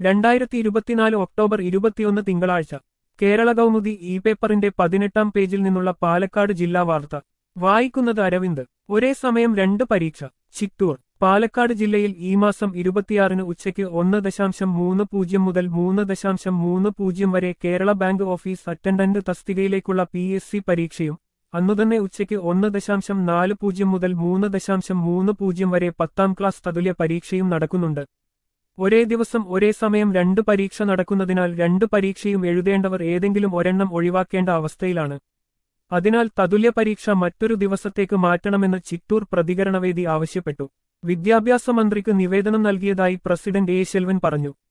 രണ്ടായിരത്തി ഇരുപത്തിനാല് ഒക്ടോബർ ഇരുപത്തിയൊന്ന് തിങ്കളാഴ്ച കേരള കൗമുദി ഇ പേപ്പറിന്റെ പതിനെട്ടാം പേജിൽ നിന്നുള്ള പാലക്കാട് ജില്ലാ വാർത്ത വായിക്കുന്നത് അരവിന്ദ് ഒരേ സമയം രണ്ട് പരീക്ഷ ചിറ്റൂർ പാലക്കാട് ജില്ലയിൽ ഈ മാസം ഇരുപത്തിയാറിന് ഉച്ചയ്ക്ക് ഒന്ന് ദശാംശം മൂന്ന് പൂജ്യം മുതൽ മൂന്ന് ദശാംശം മൂന്ന് പൂജ്യം വരെ കേരള ബാങ്ക് ഓഫീസ് അറ്റൻഡന്റ് തസ്തികയിലേക്കുള്ള പി എസ് സി പരീക്ഷയും അന്നുതന്നെ ഉച്ചയ്ക്ക് ഒന്ന് ദശാംശം നാല് പൂജ്യം മുതൽ മൂന്ന് ദശാംശം മൂന്ന് പൂജ്യം വരെ പത്താം ക്ലാസ് തതുല്യ പരീക്ഷയും നടക്കുന്നുണ്ട് ഒരേ ദിവസം ഒരേ സമയം രണ്ട് പരീക്ഷ നടക്കുന്നതിനാൽ രണ്ട് പരീക്ഷയും എഴുതേണ്ടവർ ഏതെങ്കിലും ഒരെണ്ണം ഒഴിവാക്കേണ്ട അവസ്ഥയിലാണ് അതിനാൽ തതുല്യ പരീക്ഷ മറ്റൊരു ദിവസത്തേക്ക് മാറ്റണമെന്ന് ചിറ്റൂർ പ്രതികരണവേദി ആവശ്യപ്പെട്ടു വിദ്യാഭ്യാസ മന്ത്രിക്ക് നിവേദനം നൽകിയതായി പ്രസിഡന്റ് എ ശെൽവൻ പറഞ്ഞു